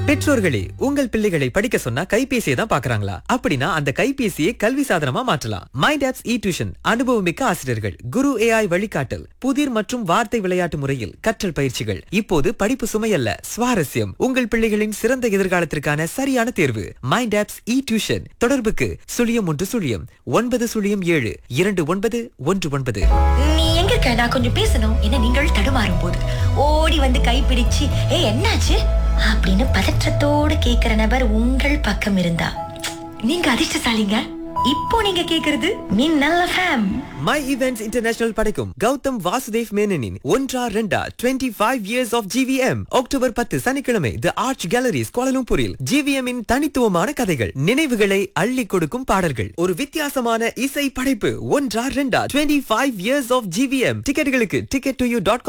பெற்றோர்களே உங்கள் பிள்ளைகளை படிக்க சொன்னா கைபேசியை தான் பாக்குறாங்களா அப்படின்னா அந்த கைபேசியை கல்வி சாதனமா மாற்றலாம் மைண்ட் ஆப்ஸ் இ டியூஷன் அனுபவமிக்க ஆசிரியர்கள் குரு ஏஐ வழிகாட்டல் புதிர் மற்றும் வார்த்தை விளையாட்டு முறையில் கற்றல் பயிற்சிகள் இப்போது படிப்பு சுமையல்ல சுவாரஸ்யம் உங்கள் பிள்ளைகளின் சிறந்த எதிர்காலத்திற்கான சரியான தேர்வு மைண்ட் ஆப்ஸ் இ டியூஷன் தொடர்புக்கு சுழியம் ஒன்று சுழியம் ஒன்பது சுழியம் ஏழு இரண்டு ஒன்பது ஒன்று ஒன்பது நீ எங்க இருக்க நான் கொஞ்சம் பேசணும் என்ன நீங்கள் தடுமாறும் போது ஓடி வந்து கைப்பிடிச்சு ஏ என்னாச்சு அப்படின்னு பதற்றத்தோடு கேக்குற நபர் உங்கள் பக்கம் இருந்தா நீங்க அதிர்ஷ்டசாலிங்க இப்போ நீங்க கேக்குறது மின்னல் ஃபேம் மை ஈவென்ட்ஸ் இன்டர்நேஷனல் படைக்கும் கௌதம் வாசுதேவ் மேனனின் ஒன்றா ரெண்டா twenty five years of GVM October பத்து சனிக்கிழமை தி ஆர்ச் கேலரிஸ் கோலலும்பூரில் ஜிவிஎம் இன் தனித்துவமான கதைகள் நினைவுகளை அள்ளி கொடுக்கும் பாடல்கள் ஒரு வித்தியாசமான இசை படைப்பு ஒன்றா ரெண்டா twenty five years of GVM டிக்கெட்டுகளுக்கு டிக்கெட் டு யூ டாட்